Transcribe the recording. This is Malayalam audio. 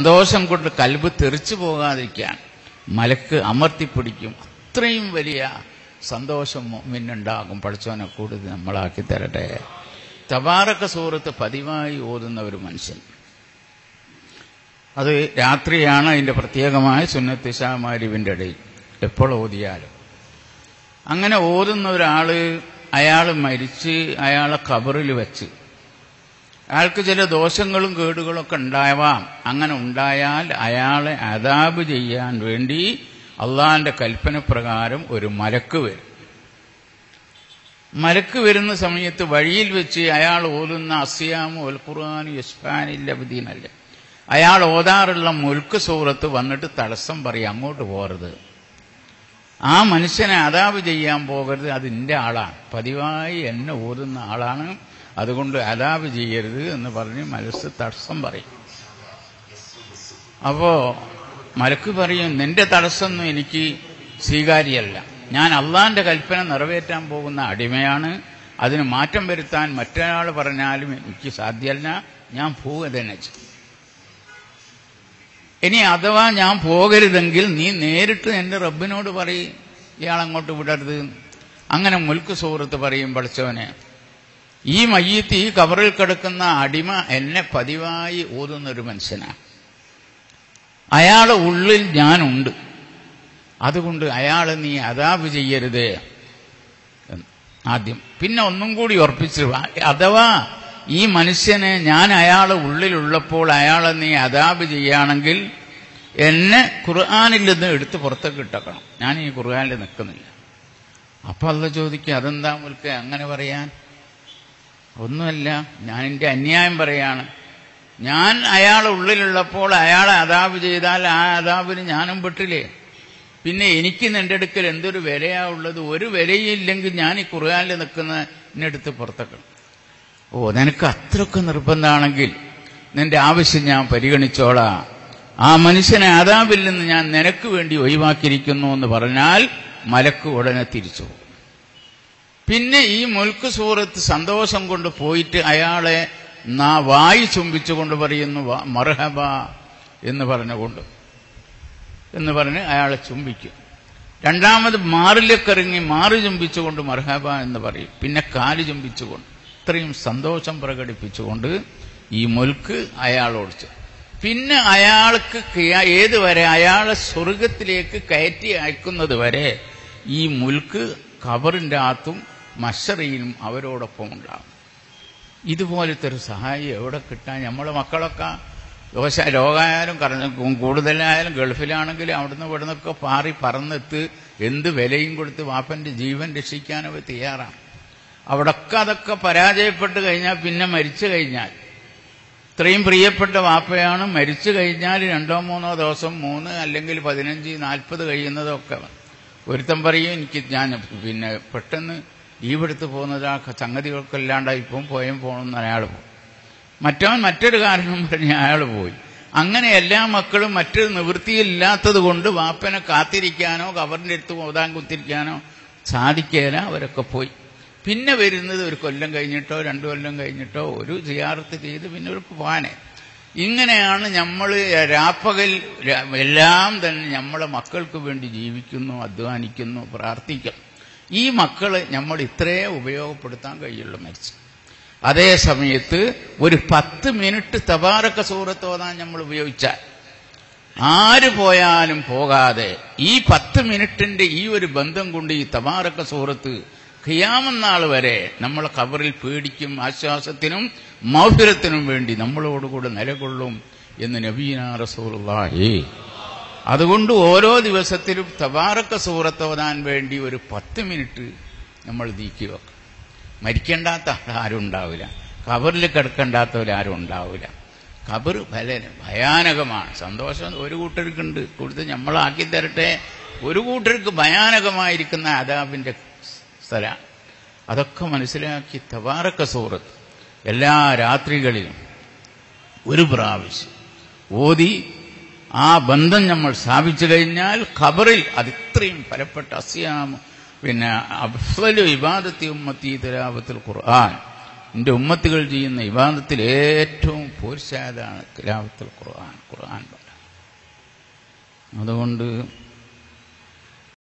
സന്തോഷം കൊണ്ട് കൽബ് തെറിച്ചു പോകാതിരിക്കാൻ മലക്ക് അമർത്തിപ്പിടിക്കും അത്രയും വലിയ സന്തോഷം മുന്നുണ്ടാകും പഠിച്ചവനെ കൂടുതൽ നമ്മളാക്കി തരട്ടെ തബാറക്ക സൂറത്ത് പതിവായി ഓതുന്ന ഒരു മനുഷ്യൻ അത് രാത്രിയാണ് അതിന്റെ പ്രത്യേകമായ സുന്നത്തിശാമാരിവിന്റെ ഇടയിൽ എപ്പോൾ ഓതിയാലും അങ്ങനെ ഓതുന്ന ഒരാള് അയാൾ മരിച്ച് അയാളെ കബറിൽ വെച്ച് അയാൾക്ക് ചില ദോഷങ്ങളും കേടുകളും ഒക്കെ ഉണ്ടാവാം അങ്ങനെ ഉണ്ടായാൽ അയാളെ അതാബ് ചെയ്യാൻ വേണ്ടി അള്ളാന്റെ കൽപ്പന പ്രകാരം ഒരു മലക്ക് വരും മലക്ക് വരുന്ന സമയത്ത് വഴിയിൽ വെച്ച് അയാൾ ഓതുന്ന അസിയാമു അൽ ഖുർആാനു യസ്ഫാനില്ലബദീനല്ല അയാൾ ഓതാറുള്ള മുൽക്ക് സൂറത്ത് വന്നിട്ട് തടസ്സം പറയും അങ്ങോട്ട് പോകരുത് ആ മനുഷ്യനെ അതാബ് ചെയ്യാൻ പോകരുത് അത് എന്റെ ആളാണ് പതിവായി എന്നെ ഓതുന്ന ആളാണ് അതുകൊണ്ട് അതാബ് ചെയ്യരുത് എന്ന് പറഞ്ഞ് മനസ്സ് തടസ്സം പറയും അപ്പോ മലക്ക് പറയും നിന്റെ തടസ്സമൊന്നും എനിക്ക് സ്വീകാര്യമല്ല ഞാൻ അള്ളാന്റെ കൽപ്പന നിറവേറ്റാൻ പോകുന്ന അടിമയാണ് അതിന് മാറ്റം വരുത്താൻ മറ്റൊരാൾ പറഞ്ഞാലും എനിക്ക് സാധ്യമല്ല ഞാൻ പോവുക തന്നെ ചെയ്യും ഇനി അഥവാ ഞാൻ പോകരുതെങ്കിൽ നീ നേരിട്ട് എന്റെ റബ്ബിനോട് പറയും ഇയാളങ്ങോട്ട് വിടരുത് അങ്ങനെ മുൽക്ക് സുഹൃത്ത് പറയും പഠിച്ചവനെ ഈ മയ്യത്ത് ഈ കബറിൽ കിടക്കുന്ന അടിമ എന്നെ പതിവായി ഓതുന്ന ഒരു മനുഷ്യനാണ് അയാളെ ഉള്ളിൽ ഞാനുണ്ട് അതുകൊണ്ട് അയാളെ നീ അതാബ് ചെയ്യരുത് എന്ന് ആദ്യം പിന്നെ ഒന്നും കൂടി ഉറപ്പിച്ചു അഥവാ ഈ മനുഷ്യനെ ഞാൻ അയാളെ ഉള്ളിലുള്ളപ്പോൾ അയാളെ നീ അതാബ് ചെയ്യുകയാണെങ്കിൽ എന്നെ ഖുർആാനിൽ നിന്ന് എടുത്ത് പുറത്തേക്ക് ഇട്ടക്കണം ഞാൻ ഈ ഖുർആാനിൽ നിൽക്കുന്നില്ല അപ്പൊ അല്ല ചോദിക്കുക അതെന്താ മുൽക്ക് അങ്ങനെ പറയാൻ ഒന്നുമല്ല ഞാൻ എൻ്റെ അന്യായം പറയാണ് ഞാൻ അയാളെ ഉള്ളിലുള്ളപ്പോൾ അയാളെ അതാബ് ചെയ്താൽ ആ അതാബിന് ഞാനും പെട്ടില്ലേ പിന്നെ എനിക്ക് നിന്റെ അടുക്കൽ എന്തൊരു വിലയാ ഉള്ളത് ഒരു വിലയില്ലെങ്കിൽ ഞാൻ ഈ ഖുർആാനിൽ നിൽക്കുന്ന എന്നെടുത്ത് പുറത്തേക്കണം ഓ നിനക്ക് അത്രയൊക്കെ നിർബന്ധമാണെങ്കിൽ നിന്റെ ആവശ്യം ഞാൻ പരിഗണിച്ചോളാം ആ മനുഷ്യനെ അതാബിൽ നിന്ന് ഞാൻ നിനക്ക് വേണ്ടി ഒഴിവാക്കിയിരിക്കുന്നു എന്ന് പറഞ്ഞാൽ മലക്ക് ഉടനെ തിരിച്ചു പോകും പിന്നെ ഈ മുൽക്ക് സൂറത്ത് സന്തോഷം കൊണ്ട് പോയിട്ട് അയാളെ നാ വായി ചുംബിച്ചുകൊണ്ട് പറയുന്നു "വ- മർഹബ എന്ന് പറഞ്ഞുകൊണ്ട് എന്ന് പറഞ്ഞ് അയാളെ ചുംബിക്കും രണ്ടാമത് മാറിലേക്കിറങ്ങി മാറി ചുംബിച്ചുകൊണ്ട് മർഹബ എന്ന് പറയും പിന്നെ കാല് ചുംബിച്ചുകൊണ്ട് ഇത്രയും സന്തോഷം പ്രകടിപ്പിച്ചുകൊണ്ട് ഈ മുൽക്ക് അയാളോട് ചെ- പിന്നെ അയാൾക്ക് കിയ- ഏതുവരെ അയാളെ സ്വർഗത്തിലേക്ക് കയറ്റി അയക്കുന്നത് വരെ ഈ മുൽക്ക് ഖബറിന്റെ അകത്തും മഷറിയിലും അവരോടൊപ്പം ഉണ്ടാകും ഇതുപോലത്തെ ഒരു സഹായം എവിടെ കിട്ടാൻ നമ്മളെ മക്കളൊക്കെ ദോശ രോഗമായാലും കറ- കൂടുതലായാലും ഗൾഫിലാണെങ്കിലും അവിടുന്ന് ഇവിടുന്നൊക്കെ പാറി പറന്നെത്ത് എന്ത് വിലയും കൊടുത്ത് വാപ്പന്റെ ജീവൻ രക്ഷിക്കാൻ അവർ തയ്യാറാണ് അവിടൊക്കെ അതൊക്കെ പരാജയപ്പെട്ട് കഴിഞ്ഞാൽ പിന്നെ മരിച്ചു കഴിഞ്ഞാൽ ഇത്രയും പ്രിയപ്പെട്ട വാപ്പയാണ് മരിച്ചു കഴിഞ്ഞാൽ രണ്ടോ മൂന്നോ ദിവസം മൂന്ന് അല്ലെങ്കിൽ പതിനഞ്ച് നാൽപ്പത് കഴിയുന്നതൊക്കെ ഒരുത്തൻ പറയും എനിക്ക് ഞാൻ പിന്നെ പെട്ടെന്ന് ലീവെടുത്ത് പോകുന്നത് ആ സംഗതികൾക്ക് ഇല്ലാണ്ടായി ഇപ്പം പോയും പോകണമെന്ന് അയാൾ പോകും മറ്റവൻ മറ്റൊരു കാരണം പറഞ്ഞ് അയാൾ പോയി അങ്ങനെ എല്ലാ മക്കളും മറ്റൊരു നിവൃത്തിയില്ലാത്തത് കൊണ്ട് വാപ്പനെ കാത്തിരിക്കാനോ കവറിന്റെ അടുത്ത് ഓതാൻ കുത്തിരിക്കാനോ സാധിക്കേല അവരൊക്കെ പോയി പിന്നെ വരുന്നത് ഒരു കൊല്ലം കഴിഞ്ഞിട്ടോ രണ്ടു കൊല്ലം കഴിഞ്ഞിട്ടോ ഒരു സിയാറത്ത് ചെയ്ത് പിന്നെ ഒരു പോകാനെ ഇങ്ങനെയാണ് നമ്മൾ രാപ്പകൽ ര- എല്ലാം തന്നെ നമ്മളെ മക്കൾക്ക് വേണ്ടി ജീവിക്കുന്നു അധ്വാനിക്കുന്നു പ്രാർത്ഥിക്കുന്നു ഈ മക്കളെ നമ്മൾ ഇത്രേ ഉപയോഗപ്പെടുത്താൻ കഴിയുള്ളൂ മരിച്ചു അതേ സമയത്ത് ഒരു പത്ത് മിനിറ്റ് തബാറക്ക സൂറത്ത് ഓതാൻ നമ്മൾ ഉപയോഗിച്ചാൽ ആര് പോയാലും പോകാതെ ഈ പത്ത് മിനിറ്റിന്റെ ഈ ഒരു ബന്ധം കൊണ്ട് ഈ തബാറക്ക സൂറത്ത് ഖിയാമന്നാൾ വരെ നമ്മളെ കബറിൽ പേടിക്കും ആശ്വാസത്തിനും മൗഫിരത്തിനും വേണ്ടി നമ്മളോടുകൂടെ നിലകൊള്ളും എന്ന് നബീന റസൂലുള്ളാഹി അതുകൊണ്ട് ഓരോ ദിവസത്തിലും തബാറക്ക സൂറത്ത് ഓതാൻ വേണ്ടി ഒരു പത്ത് മിനിറ്റ് നമ്മൾ നീക്കി വെക്കും മരിക്കേണ്ടാത്ത ആരും ഉണ്ടാവില്ല കബറിൽ കിടക്കേണ്ടാത്തവരാരും ഉണ്ടാവില്ല കബർ ഭല ഭയാനകമാണ് സന്തോഷം ഒരു കൂട്ടർക്കുണ്ട് കൂടുതൽ നമ്മളാക്കി തരട്ടെ ഒരു കൂട്ടർക്ക് ഭയാനകമായിരിക്കുന്ന അതാബിന്റെ സ്ഥലം അതൊക്കെ മനസ്സിലാക്കി തബാറക്ക സൂറത്ത് എല്ലാ രാത്രികളിലും ഒരു പ്രാവശ്യം ഓതി ആ ബന്ധം നമ്മൾ സ്ഥാപിച്ചു കഴിഞ്ഞാൽ ഖബറിൽ അത് ഇത്രയും ഫലപ്പെട്ട അസ്യാമ പിന്നെ അഫ്സലു ഇബാദത്തി ഉമ്മത്തി തിലാവത്തിൽ ഖുർആൻ എന്റെ ഉമ്മത്തുകൾ ചെയ്യുന്ന ഇബാദത്തിൽ ഏറ്റവും പോർശാതാണ് തിലാവത്തിൽ ഖുർആൻ ഖുർആൻ അതുകൊണ്ട്